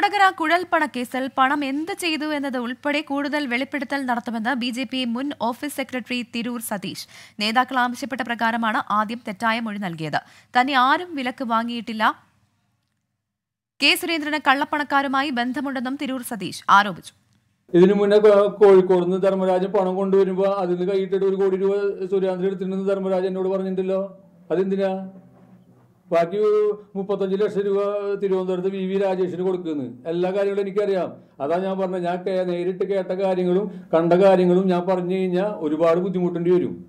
കൊടകര കുഴൽപ്പണക്കേസിൽ പണം എന്ത് ചെയ്തു എന്നത് ഉൾപ്പെടെ കൂടുതൽ വെളിപ്പെടുത്തൽ നടത്തുമെന്ന് ബി ജെ പി മുൻ ഓഫീസ് സെക്രട്ടറി തിരൂർ സതീഷ് നേതാക്കൾ ആവശ്യപ്പെട്ട പ്രകാരമാണ് ആദ്യം തെറ്റായ മൊഴി നൽകിയത് തന്നെ ആരും വിലക്ക് വാങ്ങിയിട്ടില്ല കെ സുരേന്ദ്രന് കള്ളപ്പണക്കാരുമായി ബന്ധമുണ്ടെന്നും തിരൂർ സതീഷ് ആരോപിച്ചു ഇതിനു മുന്നേ കോ- കോഴിക്കോട് നിന്ന് ധർമ്മരാജൻ പണം കൊണ്ടുവരുമ്പോ അതിൽ നിന്ന് കൈയിട്ടിട്ട് ഒരു കോടി രൂപ സുരേന്ദ്രൻ എടുത്തിട്ടുണ്ടെന്ന് ധർമ്മരാജൻ എന്നോട് പറഞ്ഞിട്ടുണ്ടല്ലോ അതെന്തിനാ ബാക്കി മുപ്പത്തഞ്ച് ലക്ഷം രൂപ തിരുവനന്തപുരത്ത് വി വി രാജേഷിന് കൊടുക്കുന്നു എല്ലാ കാര്യങ്ങളും എനിക്കറിയാം അതാ ഞാൻ പറഞ്ഞത് ഞാൻ കേ- നേരിട്ട് കേട്ട കാര്യങ്ങളും കണ്ട കാര്യങ്ങളും ഞാൻ പറഞ്ഞു കഴിഞ്ഞാൽ ഒരുപാട് ബുദ്ധിമുട്ടേണ്ടി വരും